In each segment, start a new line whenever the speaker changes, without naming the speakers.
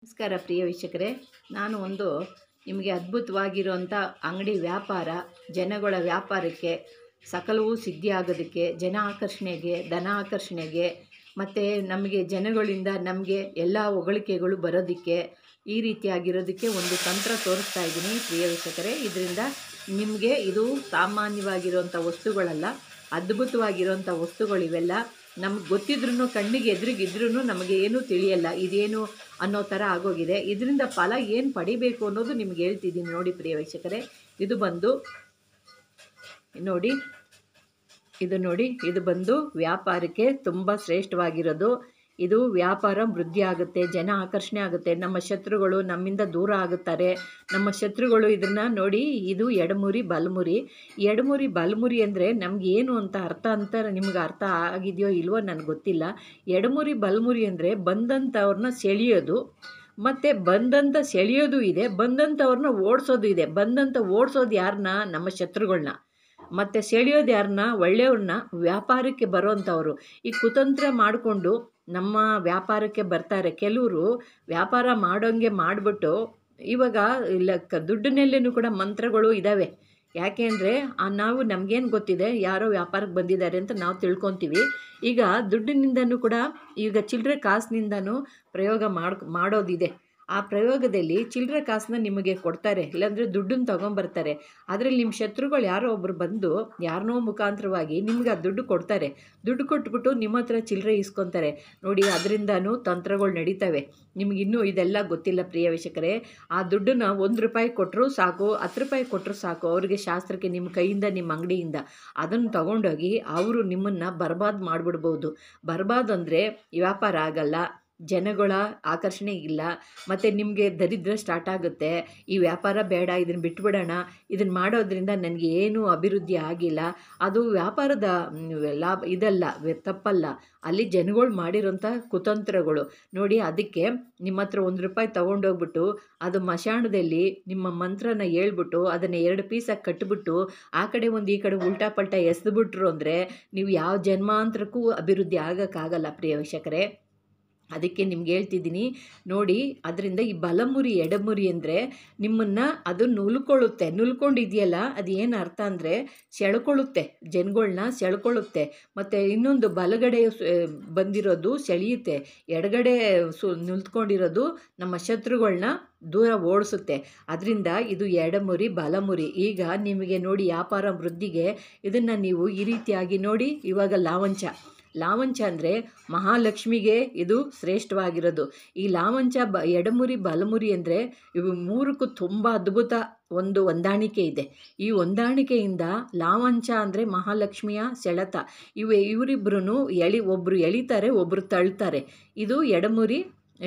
ನಮಸ್ಕಾರ ಪ್ರಿಯ ವೀಕ್ಷಕರೇ ನಾನು ಒಂದು ನಿಮಗೆ ಅದ್ಭುತವಾಗಿರುವಂಥ ಅಂಗಡಿ ವ್ಯಾಪಾರ ಜನಗಳ ವ್ಯಾಪಾರಕ್ಕೆ ಸಕಲವೂ ಸಿದ್ಧಿ ಆಗೋದಕ್ಕೆ ಜನ ಆಕರ್ಷಣೆಗೆ ಧನ ಆಕರ್ಷಣೆಗೆ ಮತ್ತು ನಮಗೆ ಜನಗಳಿಂದ ನಮಗೆ ಎಲ್ಲ ಹೊಗಳಿಕೆಗಳು ಬರೋದಕ್ಕೆ ಈ ರೀತಿಯಾಗಿರೋದಕ್ಕೆ ಒಂದು ತಂತ್ರ ತೋರಿಸ್ತಾ ಇದ್ದೀನಿ ಪ್ರಿಯ ವೀಕ್ಷಕರೇ ಇದರಿಂದ ನಿಮಗೆ ಇದು ಸಾಮಾನ್ಯವಾಗಿರುವಂಥ ವಸ್ತುಗಳಲ್ಲ ಅದ್ಭುತವಾಗಿರುವಂಥ ವಸ್ತುಗಳಿವೆಲ್ಲ ನಮ್ಗೆ ಗೊತ್ತಿದ್ರೂ ಕಣ್ಣಿಗೆ ಎದುರಿಗಿದ್ರೂ ನಮಗೆ ಏನೂ ತಿಳಿಯಲ್ಲ ಇದೇನು ಅನ್ನೋ ಥರ ಆಗೋಗಿದೆ ಇದರಿಂದ ಫಲ ಏನು ಪಡಿಬೇಕು ಅನ್ನೋದು ನಿಮ್ಗೆ ಹೇಳ್ತಿದ್ದೀನಿ ನೋಡಿ ಪ್ರಿಯ ವೀಕ್ಷಕರೇ ಇದು ಬಂದು ನೋಡಿ ಇದು ನೋಡಿ ಇದು ಬಂದು ವ್ಯಾಪಾರಕ್ಕೆ ತುಂಬ ಶ್ರೇಷ್ಠವಾಗಿರೋದು ಇದು ವ್ಯಾಪಾರ ವೃದ್ಧಿ ಆಗುತ್ತೆ ಜನ ಆಕರ್ಷಣೆ ಆಗುತ್ತೆ ನಮ್ಮ ಶತ್ರುಗಳು ನಮ್ಮಿಂದ ದೂರ ಆಗುತ್ತಾರೆ ನಮ್ಮ ಶತ್ರುಗಳು ಇದನ್ನು ನೋಡಿ ಇದು ಎಡಮುರಿ ಬಲಮುರಿ ಎಡಮುರಿ ಬಲಮುರಿ ಅಂದರೆ ನಮ್ಗೆ ಏನು ಅಂತ ಅರ್ಥ ಅಂತ ನಿಮ್ಗೆ ಅರ್ಥ ಆಗಿದೆಯೋ ಇಲ್ವೋ ನನಗೆ ಗೊತ್ತಿಲ್ಲ ಎಡಮುರಿ ಬಲಮುರಿ ಅಂದರೆ ಬಂದಂಥವ್ರನ್ನ ಸೆಳೆಯೋದು ಮತ್ತು ಬಂದಂಥ ಸೆಳೆಯೋದು ಇದೆ ಬಂದಂಥವ್ರನ್ನ ಓಡಿಸೋದು ಇದೆ ಬಂದಂಥ ಓಡಿಸೋದು ಯಾರನ್ನ ನಮ್ಮ ಶತ್ರುಗಳನ್ನ ಮತ್ತು ಸೆಳೆಯೋದು ಯಾರನ್ನ ಒಳ್ಳೆಯವ್ರನ್ನ ವ್ಯಾಪಾರಕ್ಕೆ ಬರೋವಂಥವ್ರು ಈ ಕುತಂತ್ರ ಮಾಡಿಕೊಂಡು ನಮ್ಮ ವ್ಯಾಪಾರಕ್ಕೆ ಬರ್ತಾರೆ ಕೆಲವರು ವ್ಯಾಪಾರ ಮಾಡೋಂಗೆ ಮಾಡಿಬಿಟ್ಟು ಇವಾಗ ಇಲ್ಲ ಕ ದುಡ್ಡಿನಲ್ಲೇನೂ ಕೂಡ ಮಂತ್ರಗಳು ಇದ್ದಾವೆ ಯಾಕೆ ಅಂದರೆ ನಾವು ನಮಗೇನು ಗೊತ್ತಿದೆ ಯಾರೋ ವ್ಯಾಪಾರಕ್ಕೆ ಬಂದಿದ್ದಾರೆ ಅಂತ ನಾವು ತಿಳ್ಕೊತೀವಿ ಈಗ ದುಡ್ಡಿನಿಂದನೂ ಕೂಡ ಈಗ ಚಿಲ್ಲರೆ ಕಾಸಿನಿಂದನೂ ಪ್ರಯೋಗ ಮಾಡ್ ಮಾಡೋದಿದೆ ಆ ಪ್ರಯೋಗದಲ್ಲಿ ಚಿಲ್ಲರೆ ಕಾಸನ್ನ ನಿಮಗೆ ಕೊಡ್ತಾರೆ ಇಲ್ಲಾಂದರೆ ದುಡ್ಡನ್ನು ತೊಗೊಂಬರ್ತಾರೆ ಅದರಲ್ಲಿ ನಿಮ್ಮ ಶತ್ರುಗಳು ಯಾರೋ ಒಬ್ಬರು ಬಂದು ಯಾರನ್ನೋ ಮುಖಾಂತರವಾಗಿ ನಿಮ್ಗೆ ಆ ದುಡ್ಡು ಕೊಡ್ತಾರೆ ದುಡ್ಡು ಕೊಟ್ಬಿಟ್ಟು ನಿಮ್ಮ ಹತ್ರ ಚಿಲ್ಲರೆ ಇಸ್ಕೊತಾರೆ ನೋಡಿ ಅದರಿಂದನೂ ತಂತ್ರಗಳು ನಡೀತವೆ ನಿಮಗಿನ್ನೂ ಇದೆಲ್ಲ ಗೊತ್ತಿಲ್ಲ ಪ್ರಿಯ ವೀಕ್ಷಕರೇ ಆ ದುಡ್ಡನ್ನ ಒಂದು ರೂಪಾಯಿ ಕೊಟ್ಟರು ಸಾಕು ಹತ್ತು ರೂಪಾಯಿ ಕೊಟ್ಟರು ಸಾಕು ಅವರಿಗೆ ಶಾಸ್ತ್ರಕ್ಕೆ ನಿಮ್ಮ ಕೈಯಿಂದ ನಿಮ್ಮ ಅಂಗಡಿಯಿಂದ ಅದನ್ನು ತಗೊಂಡೋಗಿ ಅವರು ನಿಮ್ಮನ್ನು ಬರ್ಬಾದ್ ಮಾಡಿಬಿಡ್ಬೋದು ಬರ್ಬಾದ್ ಅಂದರೆ ವ್ಯಾಪಾರ ಆಗಲ್ಲ ಜನಗಳ ಆಕರ್ಷಣೆ ಇಲ್ಲ ಮತ್ತು ನಿಮಗೆ ದರಿದ್ರ ಸ್ಟಾರ್ಟ್ ಆಗುತ್ತೆ ಈ ವ್ಯಾಪಾರ ಬೇಡ ಇದನ್ನು ಬಿಟ್ಬಿಡೋಣ ಇದನ್ನು ಮಾಡೋದ್ರಿಂದ ನನಗೆ ಏನೂ ಅಭಿವೃದ್ಧಿ ಆಗಿಲ್ಲ ಅದು ವ್ಯಾಪಾರದ ಲಾಭ ಇದಲ್ಲ ತಪ್ಪಲ್ಲ ಅಲ್ಲಿ ಜನಗಳು ಮಾಡಿರೋಂಥ ಕುತಂತ್ರಗಳು ನೋಡಿ ಅದಕ್ಕೆ ನಿಮ್ಮ ಹತ್ರ ಒಂದು ರೂಪಾಯಿ ತೊಗೊಂಡೋಗ್ಬಿಟ್ಟು ಅದು ಮಶಾಣದಲ್ಲಿ ನಿಮ್ಮ ಮಂತ್ರನ ಹೇಳ್ಬಿಟ್ಟು ಅದನ್ನು ಎರಡು ಪೀಸಾಗಿ ಕಟ್ಬಿಟ್ಟು ಆ ಕಡೆ ಒಂದು ಈ ಕಡೆ ಉಲ್ಟಾ ಪಲ್ಟಾ ಎಸೆದ್ಬಿಟ್ರು ಅಂದರೆ ನೀವು ಯಾವ ಜನ್ಮಾಂತರಕ್ಕೂ ಅಭಿವೃದ್ಧಿ ಆಗೋಕ್ಕಾಗಲ್ಲ ಪ್ರಿಯ ವೀಕ್ಷಕರೇ ಅದಕ್ಕೆ ನಿಮ್ಗೆ ಹೇಳ್ತಿದ್ದೀನಿ ನೋಡಿ ಅದರಿಂದ ಈ ಬಲಮುರಿ ಎಡಮುರಿ ಅಂದರೆ ನಿಮ್ಮನ್ನು ಅದು ನುಲ್ಕೊಳ್ಳುತ್ತೆ ನುಲ್ಕೊಂಡಿದೆಯಲ್ಲ ಅದು ಏನು ಅರ್ಥ ಅಂದರೆ ಸೆಳ್ಕೊಳ್ಳುತ್ತೆ ಜನಗಳ್ನ ಸೆಳ್ಕೊಳ್ಳುತ್ತೆ ಮತ್ತು ಇನ್ನೊಂದು ಬಲಗಡೆ ಬಂದಿರೋದು ಸೆಳೆಯುತ್ತೆ ಎಡಗಡೆ ಸು ನಿಲ್ತ್ಕೊಂಡಿರೋದು ನಮ್ಮ ಶತ್ರುಗಳನ್ನ ದೂರ ಓಡಿಸುತ್ತೆ ಅದರಿಂದ ಇದು ಎಡಮುರಿ ಬಲಮುರಿ ಈಗ ನಿಮಗೆ ನೋಡಿ ವ್ಯಾಪಾರ ವೃದ್ಧಿಗೆ ಇದನ್ನು ನೀವು ಈ ರೀತಿಯಾಗಿ ನೋಡಿ ಇವಾಗ ಲಾವಂಚ ಲಾವಂಚ ಅಂದರೆ ಮಹಾಲಕ್ಷ್ಮಿಗೆ ಇದು ಶ್ರೇಷ್ಠವಾಗಿರೋದು ಈ ಲಾವಂಚ ಬ ಎಡಮುರಿ ಬಲಮುರಿ ಅಂದರೆ ಇವು ಮೂರಕ್ಕೂ ತುಂಬ ಅದ್ಭುತ ಒಂದು ಹೊಂದಾಣಿಕೆ ಇದೆ ಈ ಹೊಂದಾಣಿಕೆಯಿಂದ ಲಾವಂಚ ಅಂದರೆ ಮಹಾಲಕ್ಷ್ಮಿಯ ಸೆಳೆತ ಇವು ಇವರಿಬ್ಬರೂ ಎಳಿ ಒಬ್ಬರು ಎಳಿತಾರೆ ಒಬ್ಬರು ತಳ್ತಾರೆ ಇದು ಎಡಮುರಿ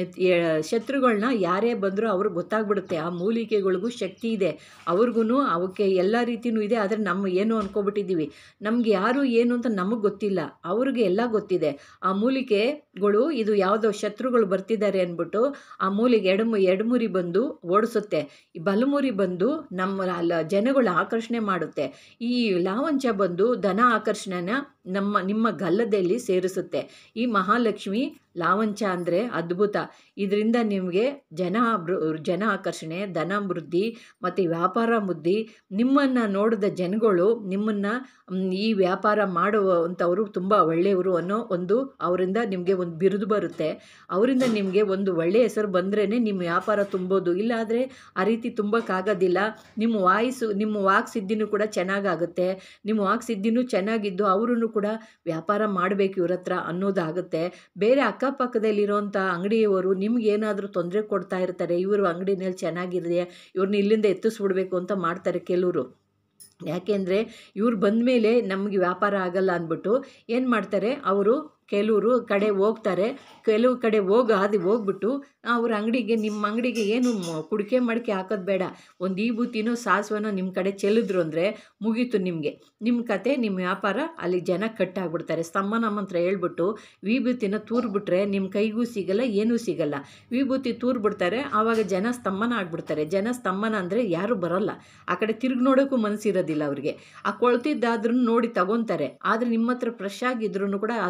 ಶತ್ರುಗಳನ್ನ ಯಾರೇ ಬಂದರೂ ಅವ್ರಿಗೆ ಗೊತ್ತಾಗ್ಬಿಡುತ್ತೆ ಆ ಮೂಲಿಕೆಗಳಿಗೂ ಶಕ್ತಿ ಇದೆ ಅವ್ರಿಗೂ ಅವಕ್ಕೆ ಎಲ್ಲ ರೀತಿಯೂ ಇದೆ ಆದರೆ ನಮ್ಮ ಏನು ಅಂದ್ಕೊಬಿಟ್ಟಿದ್ದೀವಿ ನಮ್ಗೆ ಯಾರು ಏನು ಅಂತ ನಮಗೆ ಗೊತ್ತಿಲ್ಲ ಅವ್ರಿಗೆ ಎಲ್ಲ ಗೊತ್ತಿದೆ ಆ ಮೂಲಿಕೆಗಳು ಇದು ಯಾವುದೋ ಶತ್ರುಗಳು ಬರ್ತಿದ್ದಾರೆ ಅಂದ್ಬಿಟ್ಟು ಆ ಮೂಲಿಗೆ ಎಡಮು ಎಡಮುರಿ ಬಂದು ಓಡಿಸುತ್ತೆ ಈ ಬಲಮುರಿ ಬಂದು ನಮ್ಮ ಅಲ್ಲ ಜನಗಳ ಆಕರ್ಷಣೆ ಮಾಡುತ್ತೆ ಈ ಲಾವಂಚ ಬಂದು ಧನ ಆಕರ್ಷಣೆನ ನಮ್ಮ ನಿಮ್ಮ ಗಲ್ಲದಲ್ಲಿ ಸೇರಿಸುತ್ತೆ ಈ ಮಹಾಲಕ್ಷ್ಮಿ ಲಾವಂಚ ಅಂದರೆ ಅದ್ಭುತ ಇದರಿಂದ ನಿಮಗೆ ಜನ ಜನ ಆಕರ್ಷಣೆ ಧನ ವೃದ್ಧಿ ಮತ್ತು ವ್ಯಾಪಾರ ವೃದ್ಧಿ ನಿಮ್ಮನ್ನು ನೋಡಿದ ಜನಗಳು ನಿಮ್ಮನ್ನು ಈ ವ್ಯಾಪಾರ ಮಾಡುವಂಥವರು ತುಂಬ ಒಳ್ಳೆಯವರು ಅನ್ನೋ ಒಂದು ಅವರಿಂದ ನಿಮಗೆ ಒಂದು ಬಿರುದು ಬರುತ್ತೆ ಅವರಿಂದ ನಿಮಗೆ ಒಂದು ಒಳ್ಳೆಯ ಹೆಸರು ಬಂದ್ರೇ ನಿಮ್ಮ ವ್ಯಾಪಾರ ತುಂಬೋದು ಇಲ್ಲಾದರೆ ಆ ರೀತಿ ತುಂಬಕ್ಕಾಗೋದಿಲ್ಲ ನಿಮ್ಮ ವಾಯ್ಸು ನಿಮ್ಮ ವಾಕ್ ಸಿದ್ಧಿನೂ ಕೂಡ ಚೆನ್ನಾಗಾಗುತ್ತೆ ನಿಮ್ಮ ವಾಕ್ ಸಿದ್ಧಿನೂ ಚೆನ್ನಾಗಿದ್ದು ಅವರೂ ಕೂಡ ವ್ಯಾಪಾರ ಮಾಡಬೇಕು ಇವ್ರ ಹತ್ರ ಅನ್ನೋದಾಗುತ್ತೆ ಬೇರೆ ಅಕ್ಕಪಕ್ಕದಲ್ಲಿರೋಂಥ ಅಂಗಡಿಯವರು ನಿಮ್ಗೆ ಏನಾದರೂ ತೊಂದರೆ ಕೊಡ್ತಾ ಇರ್ತಾರೆ ಇವರು ಅಂಗಡಿನಲ್ಲಿ ಚೆನ್ನಾಗಿದೆ ಇವ್ರನ್ನ ಇಲ್ಲಿಂದ ಎತ್ತಿಸ್ಬಿಡ್ಬೇಕು ಅಂತ ಮಾಡ್ತಾರೆ ಕೆಲವರು ಯಾಕೆಂದರೆ ಇವ್ರು ಬಂದ ಮೇಲೆ ನಮಗೆ ವ್ಯಾಪಾರ ಆಗಲ್ಲ ಅಂದ್ಬಿಟ್ಟು ಏನು ಮಾಡ್ತಾರೆ ಅವರು ಕೆಲವರು ಕಡೆ ಹೋಗ್ತಾರೆ ಕೆಲವು ಕಡೆ ಹೋಗಿ ಅದು ಹೋಗ್ಬಿಟ್ಟು ಅವ್ರ ಅಂಗಡಿಗೆ ನಿಮ್ಮ ಅಂಗಡಿಗೆ ಏನು ಕುಡಿಕೆ ಮಡಿಕೆ ಹಾಕೋದು ಬೇಡ ಒಂದು ಈ ಬೂತಿನೋ ಸಾಸಿವೆನೋ ನಿಮ್ಮ ಕಡೆ ಚೆಲ್ಲಿದ್ರು ಅಂದರೆ ಮುಗೀತು ನಿಮಗೆ ನಿಮ್ಮ ಕತೆ ನಿಮ್ಮ ವ್ಯಾಪಾರ ಅಲ್ಲಿ ಜನ ಕಟ್ಟಾಗ್ಬಿಡ್ತಾರೆ ಸ್ತಂಭನ ಮಂತ್ರ ಹೇಳ್ಬಿಟ್ಟು ವಿಭೂತಿನ ತೂರ್ಬಿಟ್ರೆ ನಿಮ್ಮ ಕೈಗೂ ಸಿಗಲ್ಲ ಏನೂ ಸಿಗಲ್ಲ ವಿಭೂತಿ ತೂರ್ಬಿಡ್ತಾರೆ ಆವಾಗ ಜನ ಸ್ತಂಭನ ಆಗ್ಬಿಡ್ತಾರೆ ಜನ ಸ್ತಂಭನ ಅಂದರೆ ಯಾರೂ ಬರೋಲ್ಲ ಆ ಕಡೆ ತಿರುಗಿ ನೋಡೋಕ್ಕೂ ಮನಸ್ಸಿರೋದಿಲ್ಲ ಅವ್ರಿಗೆ ಆ ಕೊಳ್ತಿದ್ದಾದ್ರೂ ನೋಡಿ ತಗೊತಾರೆ ಆದರೆ ನಿಮ್ಮ ಹತ್ರ ಫ್ರೆಶ್ ಆಗಿದ್ರೂ ಕೂಡ ಅದು ಚೆನ್ನಾಗಿ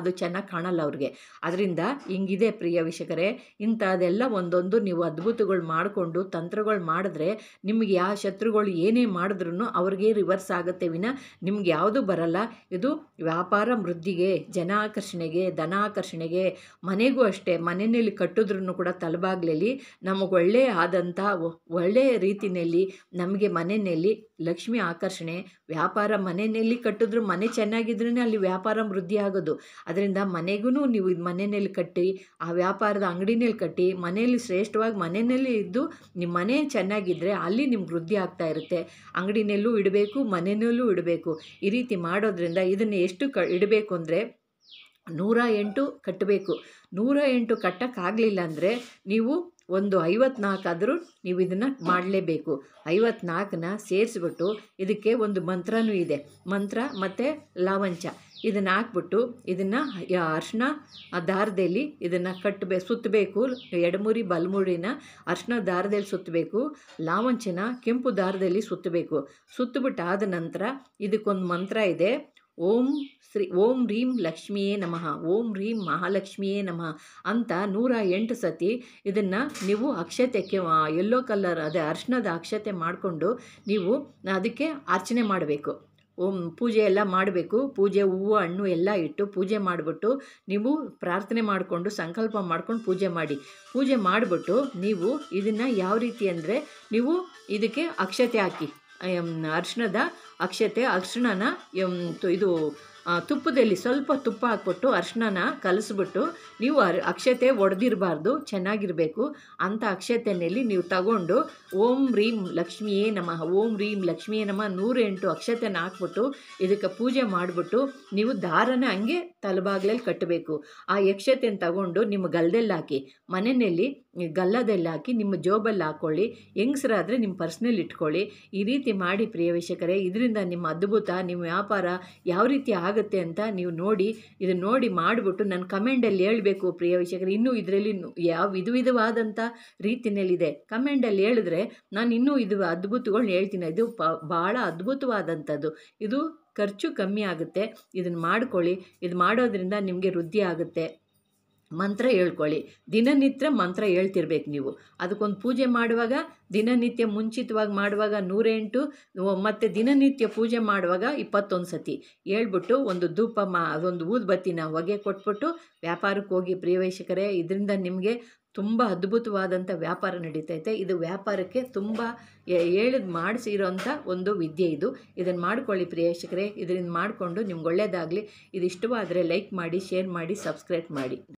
ಕಾಣಲ್ಲ ಅವ್ರಿಗೆ ಅದರಿಂದ ಹಿಂಗಿದೆ ಪ್ರಿಯ ವೀಕ್ಷಕರೇ ಇಂಥದ್ದೆಲ್ಲ ಒಂದೊಂದು ನೀವು ಅದ್ಭುತಗಳು ಮಾಡಿಕೊಂಡು ತಂತ್ರಗಳು ಮಾಡಿದ್ರೆ ನಿಮ್ಗೆ ಯಾವ ಶತ್ರುಗಳು ಏನೇ ಮಾಡಿದ್ರು ಅವ್ರಿಗೆ ರಿವರ್ಸ್ ಆಗುತ್ತೆ ವಿನ ನಿಮ್ಗೆ ಯಾವುದು ಬರಲ್ಲ ಇದು ವ್ಯಾಪಾರ ವೃದ್ಧಿಗೆ ಜನ ಆಕರ್ಷಣೆಗೆ ಧನ ಆಕರ್ಷಣೆಗೆ ಮನೆಗೂ ಅಷ್ಟೇ ಮನೆಯಲ್ಲಿ ಕಟ್ಟಿದ್ರೂ ಕೂಡ ತಲಬಾಗ್ಲಲ್ಲಿ ನಮಗೆ ಒಳ್ಳೆಯ ಆದಂಥ ಒ- ಒಳ್ಳೆಯ ರೀತಿಯಲ್ಲಿ ನಮಗೆ ಮನೆಯಲ್ಲಿ ಲಕ್ಷ್ಮಿ ಆಕರ್ಷಣೆ ವ್ಯಾಪಾರ ಮನೆಯಲ್ಲಿ ಕಟ್ಟಿದ್ರು ಮನೆ ಚೆನ್ನಾಗಿದ್ರೇ ಅಲ್ಲಿ ವ್ಯಾಪಾರ ವೃದ್ಧಿ ಆಗೋದು ಅದರಿಂದ ಮನೆಗೂ ನೀವು ಇದು ಮನೆಯಲ್ಲಿ ಕಟ್ಟಿ ಆ ವ್ಯಾಪಾರದ ಅಂಗಡಿನಲ್ಲಿ ಕಟ್ಟಿ ಮನೆಯಲ್ಲಿ ಶ್ರೇಷ್ಠವಾಗಿ ಮನೆಯಲ್ಲಿ ಇದ್ದು ನಿಮ್ಮ ಮನೆ ಚೆನ್ನಾಗಿದ್ದರೆ ಅಲ್ಲಿ ನಿಮ್ಗೆ ವೃದ್ಧಿ ಆಗ್ತಾ ಇರುತ್ತೆ ಅಂಗಡಿನಲ್ಲೂ ಇಡಬೇಕು ಮನೆಯಲ್ಲೂ ಇಡಬೇಕು ಈ ರೀತಿ ಮಾಡೋದ್ರಿಂದ ಇದನ್ನು ಎಷ್ಟು ಕ ಇಡಬೇಕು ಅಂದರೆ ನೂರ ಎಂಟು ಕಟ್ಟಬೇಕು ನೂರ ಎಂಟು ಕಟ್ಟಕ್ಕಾಗಲಿಲ್ಲ ಅಂದರೆ ನೀವು ಒಂದು ಐವತ್ನಾಲ್ಕಾದರೂ ನೀವು ಇದನ್ನು ಮಾಡಲೇಬೇಕು ಐವತ್ನಾಲ್ಕನ್ನ ಸೇರಿಸ್ಬಿಟ್ಟು ಇದಕ್ಕೆ ಒಂದು ಮಂತ್ರನೂ ಇದೆ ಮಂತ್ರ ಮತ್ತು ಲಾವಂಚ ಇದನ್ನು ಹಾಕ್ಬಿಟ್ಟು ಇದನ್ನು ಅರ್ಶಿನ ದಾರದಲ್ಲಿ ಇದನ್ನು ಕಟ್ಟಬೇಕು ಸುತ್ತಬೇಕು ಎಡಮುರಿ ಬಲಮುರಿನ ಅರ್ಶಿನ ದಾರದಲ್ಲಿ ಸುತ್ತಬೇಕು ಲಾವಂಚನ ಕೆಂಪು ದಾರದಲ್ಲಿ ಸುತ್ತಬೇಕು ಸುತ್ತಬಿಟ್ಟು ಆದ ನಂತರ ಇದಕ್ಕೊಂದು ಮಂತ್ರ ಇದೆ ಓಂ ಶ್ರೀ ಓಂ ರೀಂ ಲಕ್ಷ್ಮಿಯೇ ನಮಃ ಓಂ ರೀಂ ಮಹಾಲಕ್ಷ್ಮಿಯೇ ನಮಃ ಅಂತ ನೂರ ಎಂಟು ಸತಿ ಇದನ್ನು ನೀವು ಅಕ್ಷತೆಗೆ ಯೆಲ್ಲೋ ಕಲರ್ ಅದೇ ಅರ್ಶಿನದ ಅಕ್ಷತೆ ಮಾಡಿಕೊಂಡು ನೀವು ಅದಕ್ಕೆ ಅರ್ಚನೆ ಮಾಡಬೇಕು ಓಂ ಪೂಜೆ ಎಲ್ಲ ಮಾಡಬೇಕು ಪೂಜೆ ಹೂವು ಹಣ್ಣು ಎಲ್ಲ ಇಟ್ಟು ಪೂಜೆ ಮಾಡಿಬಿಟ್ಟು ನೀವು ಪ್ರಾರ್ಥನೆ ಮಾಡಿಕೊಂಡು ಸಂಕಲ್ಪ ಮಾಡ್ಕೊಂಡು ಪೂಜೆ ಮಾಡಿ ಪೂಜೆ ಮಾಡಿಬಿಟ್ಟು ನೀವು ಇದನ್ನು ಯಾವ ರೀತಿ ಅಂದರೆ ನೀವು ಇದಕ್ಕೆ ಅಕ್ಷತೆ ಹಾಕಿ ಅರ್ಶಿಣದ ಅಕ್ಷತೆ ಅರ್ಶಿಣನ ಎಮ್, ತು- ಇದು ಆ, ತುಪ್ಪದಲ್ಲಿ ಸ್ವಲ್ಪ ತುಪ್ಪ ಹಾಕ್ಬಿಟ್ಟು ಅರ್ಶಿಣನ ಕಲಿಸ್ಬಿಟ್ಟು ನೀವು ಅರ್ ಅಕ್ಷತೆ ಒಡೆದಿರಬಾರ್ದು ಚೆನ್ನಾಗಿರಬೇಕು ಅಂಥ ಅಕ್ಷತೆಯಲ್ಲಿ ನೀವು ತಗೊಂಡು ಓಂ ರೀಂ ಲಕ್ಷ್ಮಿಯೇ ನಮಃ ಓಂ ರೀಂ ಲಕ್ಷ್ಮಿಯೇ ನಮಃ ನೂರೆಂಟು ಅಕ್ಷತೆನ ಹಾಕ್ಬಿಟ್ಟು ಇದಕ್ಕೆ ಪೂಜೆ ಮಾಡಿಬಿಟ್ಟು ನೀವು ದಾರನ ಹಂಗೆ ತಲೆಬಾಗ್ಲಲ್ಲಿ ಕಟ್ಟಬೇಕು ಆ ಯಕ್ಷತೆನ ತಗೊಂಡು ನಿಮ್ಮ ಗಲ್ದಲ್ಲಿ ಹಾಕಿ ಮನೆಯಲ್ಲಿ ಗಲ್ಲದಲ್ಲಿ ಹಾಕಿ ನಿಮ್ಮ ಜೋಬಲ್ಲಿ ಹಾಕ್ಕೊಳ್ಳಿ ಹೆಂಗಸರಾದರೆ ನಿಮ್ಮ ಪರ್ಸ್ನಲ್ಲಿ ಇಟ್ಕೊಳ್ಳಿ ಈ ರೀತಿ ಮಾಡಿ ಪ್ರಿಯ ವೀಕ್ಷಕರೇ ಇದರಿಂದ ನಿಮ್ಮ ಅದ್ಭುತ ನಿಮ್ಮ ವ್ಯಾಪಾರ ಯಾವ ರೀತಿ ಆಗುತ್ತೆ ಅಂತ ನೀವು ನೋಡಿ ಇದನ್ನು ನೋಡಿ ಮಾಡಿಬಿಟ್ಟು ನನ್ನ ಕಮೆಂಡಲ್ಲಿ ಹೇಳಬೇಕು ಪ್ರಿಯ ವೀಕ್ಷಕರೇ ಇನ್ನೂ ಇದರಲ್ಲಿ ಯಾವ ವಿಧ ವಿಧವಾದಂಥ ರೀತಿಯಲ್ಲಿದೆ ಕಮೆಂಡಲ್ಲಿ ಹೇಳಿದ್ರೆ ನಾನು ಇನ್ನೂ ಇದು ಅದ್ಭುತಗಳನ್ನ ಹೇಳ್ತೀನಿ ಇದು ಪ ಭಾಳ ಅದ್ಭುತವಾದಂಥದ್ದು ಇದು ಖರ್ಚು ಕಮ್ಮಿ ಆಗುತ್ತೆ ಇದನ್ನು ಮಾಡ್ಕೊಳ್ಳಿ ಇದು ಮಾಡೋದ್ರಿಂದ ನಿಮಗೆ ವೃದ್ಧಿ ಆಗುತ್ತೆ ಮಂತ್ರ ಹೇಳ್ಕೊಳ್ಳಿ ದಿನನಿತ್ಯ ಮಂತ್ರ ಹೇಳ್ತಿರ್ಬೇಕು ನೀವು ಅದಕ್ಕೊಂದು ಪೂಜೆ ಮಾಡುವಾಗ ದಿನನಿತ್ಯ ಮುಂಚಿತವಾಗಿ ಮಾಡುವಾಗ ನೂರೆಂಟು ಮತ್ತು ದಿನನಿತ್ಯ ಪೂಜೆ ಮಾಡುವಾಗ ಇಪ್ಪತ್ತೊಂದು ಸತಿ ಹೇಳ್ಬಿಟ್ಟು ಒಂದು ಧೂಪ ಮಾ ಒಂದು ಊದುಬತ್ತಿನ ಹೊಗೆ ಕೊಟ್ಬಿಟ್ಟು ವ್ಯಾಪಾರಕ್ಕೆ ಹೋಗಿ ಪ್ರಿಯವೀಕ್ಷಕರೇ ಇದರಿಂದ ನಿಮಗೆ ತುಂಬ ಅದ್ಭುತವಾದಂಥ ವ್ಯಾಪಾರ ನಡೀತೈತೆ ಇದು ವ್ಯಾಪಾರಕ್ಕೆ ತುಂಬ ಹೇಳಿದ ಮಾಡಿಸಿರೋಂಥ ಒಂದು ವಿದ್ಯೆ ಇದು ಇದನ್ನು ಮಾಡ್ಕೊಳ್ಳಿ ಪ್ರಿಯೇಕ್ಷಕರೇ ಇದರಿಂದ ಮಾಡಿಕೊಂಡು ನಿಮ್ಗೆ ಒಳ್ಳೆಯದಾಗಲಿ ಇದು ಇಷ್ಟವಾದರೆ ಲೈಕ್ ಮಾಡಿ ಶೇರ್ ಮಾಡಿ ಸಬ್ಸ್ಕ್ರೈಬ್ ಮಾಡಿ